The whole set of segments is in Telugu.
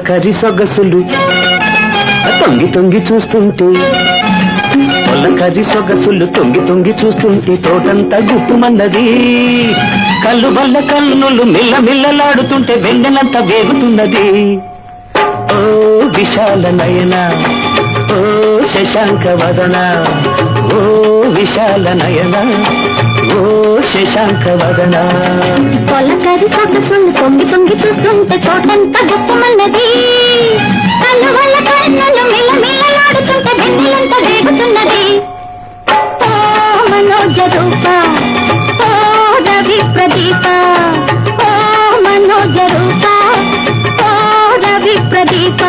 పొలకరి సొగసులు తొంగి తొంగి చూస్తుంటే పొలకరి సొగసులు తొంగి తొంగి చూస్తుంటే తోటంతా గుట్టుమన్నది కళ్ళు బల్ల కన్నులు మిల్ల మిల్లలాడుతుంటే వెన్నెలంతా వేగుతున్నది ఓ విశాల నయన ఓ శశాంక వదన ఓ విశాల నయన ఓ శశాంక వదన పొలకరి సొగసులు తొంగి తొంగి చూస్తుంటే తోటంతా గొప్పమన్నది కళ్ళు వల్ల కన్నులు మిల్ల మిల్లలాడుతుంటే వెన్నెలంతా వేగుతున్నది ఓ మనోజ రూప ఓ రవి ప్రదీప ఓ మనోజ రూప ఓ రవి ప్రదీప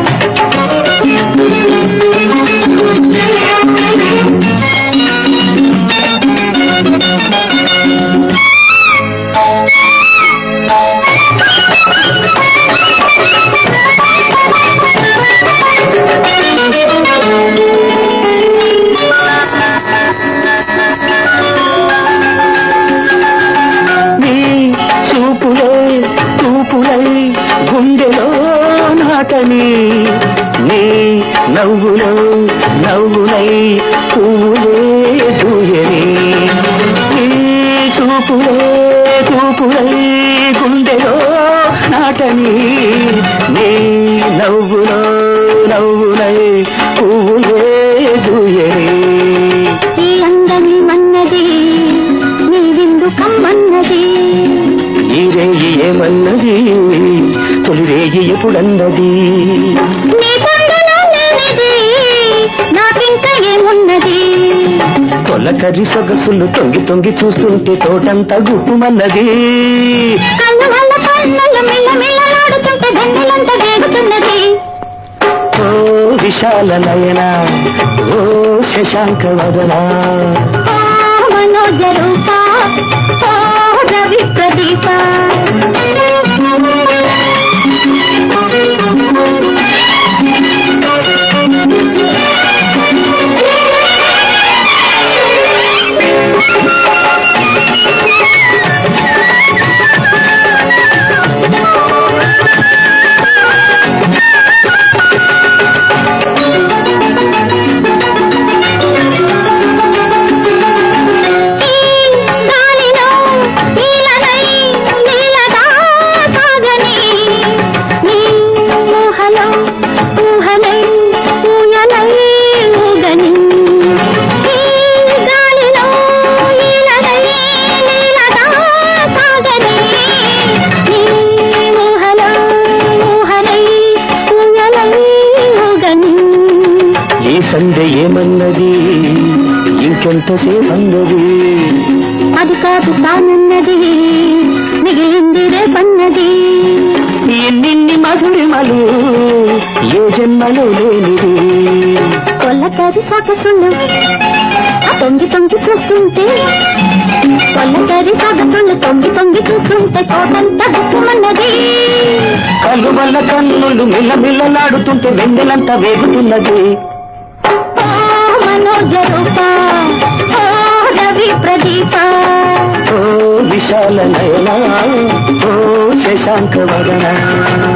నీ చూపులే తూపులై గుండెలో నాటని నీ నవ్వులో నవ్వులై పువ్వులే దూయని నీ చూపులే తూపులై గుండెలో నాటని నీ నవ్వులో నవ్వులై పువ్వులే దూయని ఈ అందని మన్నది నీ విందు కమ్మన్నది ఈ రేయి ఏమన్నది తొలి రేయి ఎప్పుడన్నది నీ కొండలో లేనిది నాకింక ఏమున్నది కొలకరి సొగసులు తొంగి తొంగి చూస్తుంటే తోటంతా గుప్పుమన్నది కళ్ళు వల్ల కన్నులు మిల్ల మిల్లలాడుతుంటే వెన్నెలంత వేగుతున్నది ఓ విశాల నయన ఓ శశాంక వదన ఓ మనోజ రూప ఓ రవి ప్రదీప గాలిలో నీలనై నీలగా సాగని నీ ఊహలో ఊహలై ఊయలై ఊగని ఈ గాలిలో నీలనై నీలగా సాగని నీ ఊహలో ఊహలై ఊయలై ఊగని ఈ సంధ్య ఏమన్నది ఇంకెంతసేపు అన్నది అది కాదు తానన్నది మిగిలింది రేపన్నది ఎన్నిన్ని మధురిమలు ఏ జన్మలో లేనిది కొల్లకరి సొగసులు ఆ తొంగి తొంగి చూస్తుంటే కొల్లకరి సొగసులు తొంగి తొంగి చూస్తుంటే కోటంతా గుప్పమన్నది కళ్ళు వల్ల కన్నులు మిల్ల మిల్లలాడుతుంటే వెన్నెలంతా వేగుతున్నది ఓ మనోజ రూప ఓ రవి ప్రదీప ఓ విశాల నయన ఓ శశాంక వదన